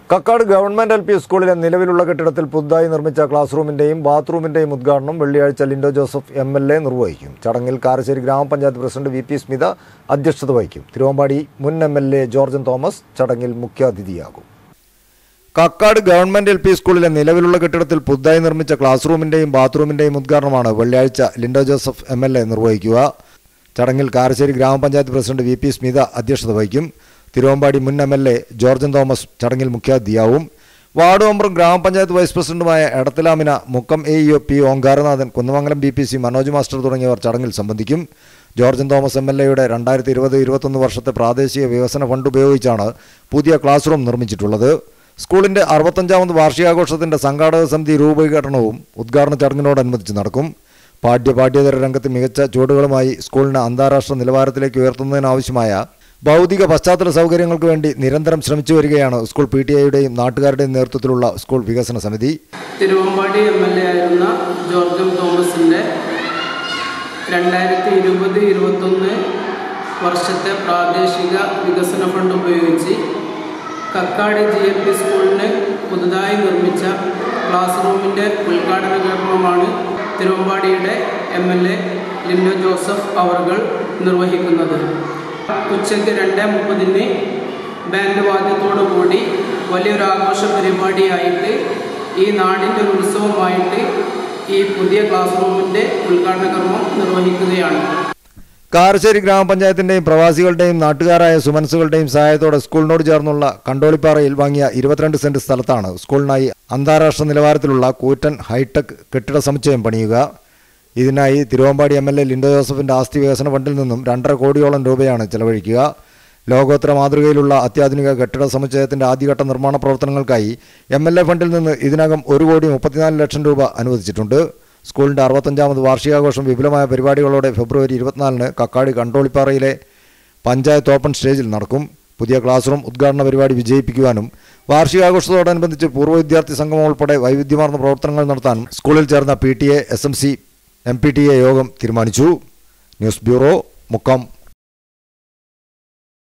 Kakkad government L P സ്കൂളിലെ നിലവിലുള്ള കെട്ടിടത്തിൽ പുതുതായി നിർമ്മിച്ച ക്ലാസ് റൂമിന്റെയും ബാത്റൂമിന്റെയും ഉദ്ഘാടനം വെള്ളിയാഴ്ച Linto Joseph M L A നിർവഹിക്കും ചടങ്ങിൽ കാരശ്ശേരി ഗ്രാമപഞ്ചായത്ത് പ്രസിഡന്റ് വി പി സ്മിത അധ്യക്ഷത വഹിക്കും തിരുവമ്പാടി മുൻ എം എൽ എ ജോർജൻ തോമസ് ചടങ്ങിൽ മുഖ്യാതിഥിയാകും കക്കാട് ഗവൺമെന്റ് എൽ പി സ്കൂളിലെ നിലവിലുള്ള കെട്ടിടത്തിൽ പുതുതായി നിർമ്മിച്ച ക്ലാസ് റൂമിന്റെയും ബാത്റൂമിന്റെയും ഉദ്ഘാടനമാണ് വെള്ളിയാഴ്ച Linto Joseph M L A നിർവഹിക്കുക ചടങ്ങിൽ കാരശ്ശേരി ഗ്രാമപഞ്ചായത്ത് പ്രസിഡന്റ് വി പി സ്മിത അധ്യക്ഷത വഹിക്കും തിരുവമ്പാടി മുൻ എം എൽ എ ജോർജൻ തോമസ് ചടങ്ങിൽ മുഖ്യാതിഥിയാവും വാർഡ് മെമ്പറും ഗ്രാമപഞ്ചായത്ത് വൈസ് പ്രസിഡന്റുമായ Edathilamina Mukkam A E O P Omkaranathan Kunnamangalam B P C Manoj master തുടങ്ങിയവർ ചടങ്ങിൽ സംബന്ധിക്കും ജോർജൻ തോമസ് എം എൽ എയുടെ രണ്ടായിരത്തി ഇരുപത് ഇരുപത്തൊന്ന് വർഷത്തെ പ്രാദേശിക വികസന ഫണ്ട് ഉപയോഗിച്ചാണ് പുതിയ ക്ലാസ് റൂം നിർമ്മിച്ചിട്ടുള്ളത് സ്കൂളിന്റെ അറുപത്തഞ്ചാമത് വാർഷികാഘോഷത്തിന്റെ സംഘാടക സമിതി രൂപീകരണവും ഉദ്ഘാടന ചടങ്ങിനോടനുബന്ധിച്ച് നടക്കും പാഠ്യ പാഠ്യേതര രംഗത്ത് മികച്ച ചുവടുകളുമായി സ്കൂളിനെ അന്താരാഷ്ട്ര നിലവാരത്തിലേക്ക് ഉയർത്തുന്നതിനാവശ്യമായ ഭൗതിക പശ്ചാത്തല സൗകര്യങ്ങൾക്ക് വേണ്ടി നിരന്തരം ശ്രമിച്ചു വരികയാണ് സ്കൂൾ പി ടി ഐയുടെയും നാട്ടുകാരുടെയും നേതൃത്വത്തിലുള്ള സ്കൂൾ വികസന സമിതി തിരുവമ്പാടി എം എൽ എ ആയിരുന്ന ജോർജ് എം തോമസിൻ്റെ രണ്ടായിരത്തി ഇരുപത് ഇരുപത്തൊന്ന് വർഷത്തെ പ്രാദേശിക വികസന ഫണ്ട് ഉപയോഗിച്ച് കക്കാട് ജി എൽ പി സ്കൂളിന് പുതുതായി നിർമ്മിച്ച ക്ലാസ് റൂമിൻ്റെ ഉദ്ഘാടന കർമ്മമാണ് തിരുവമ്പാടിയുടെ M L A Lindo Joseph അവർകൾ നിർവഹിക്കുന്നത് ഉച്ചയ്ക്ക് രണ്ട് മുപ്പതിന് ബാൻഡ് വാദ്യത്തോടു കൂടി വലിയൊരു ആഘോഷ പരിപാടിയായിട്ട് ഈ നാടിൻ്റെ ഒരു ഉത്സവമായിട്ട് ഈ പുതിയ ക്ലാസ് റൂമിൻ്റെ ഉദ്ഘാടന കർമ്മം നിർവഹിക്കുകയാണ് കാരശ്ശേരി ഗ്രാമപഞ്ചായത്തിന്റെയും പ്രവാസികളുടെയും നാട്ടുകാരായ സുമനസുകളുടെയും സഹായത്തോടെ സ്കൂളിനോട് ചേർന്നുള്ള കണ്ടോളിപ്പാറയിൽ വാങ്ങിയ ഇരുപത്തിരണ്ട് സെന്റ് സ്ഥലത്താണ് സ്കൂളിനായി അന്താരാഷ്ട്ര നിലവാരത്തിലുള്ള കൂറ്റൻ ഹൈടെക് കെട്ടിട സമുച്ചയം പണിയുക ഇതിനായി Thiruvambady M L A Lindo ജോസഫിന്റെ ആസ്തി വികസന ഫണ്ടിൽ നിന്നും രണ്ടര കോടിയോളം രൂപയാണ് ചെലവഴിക്കുക ലോകോത്തര മാതൃകയിലുള്ള അത്യാധുനിക കെട്ടിട സമുച്ചയത്തിന്റെ ആദ്യഘട്ട നിർമ്മാണ പ്രവർത്തനങ്ങൾക്കായി എം എൽ എ ഫണ്ടിൽ നിന്ന് ഇതിനകം ഒരു കോടി മുപ്പത്തിനാല് ലക്ഷം രൂപ അനുവദിച്ചിട്ടുണ്ട് സ്കൂളിന്റെ അറുപത്തഞ്ചാമത് വാർഷികാഘോഷം വിപുലമായ പരിപാടികളോടെ ഫെബ്രുവരി ഇരുപത്തിനാലിന് കക്കാട് കണ്ടോളിപ്പാറയിലെ പഞ്ചായത്ത് ഓപ്പൺ സ്റ്റേജിൽ നടക്കും പുതിയ ക്ലാസ് റൂം ഉദ്ഘാടന പരിപാടി വിജയിപ്പിക്കുവാനും വാർഷികാഘോഷത്തോടനുബന്ധിച്ച് പൂർവ്വ വിദ്യാർത്ഥി സംഗമം ഉൾപ്പെടെ വൈവിധ്യമാർന്ന പ്രവർത്തനങ്ങൾ നടത്താൻ സ്കൂളിൽ ചേർന്ന P T A S M C M P T A യോഗം തീരുമാനിച്ചു ന്യൂസ് ബ്യൂറോ മുക്കം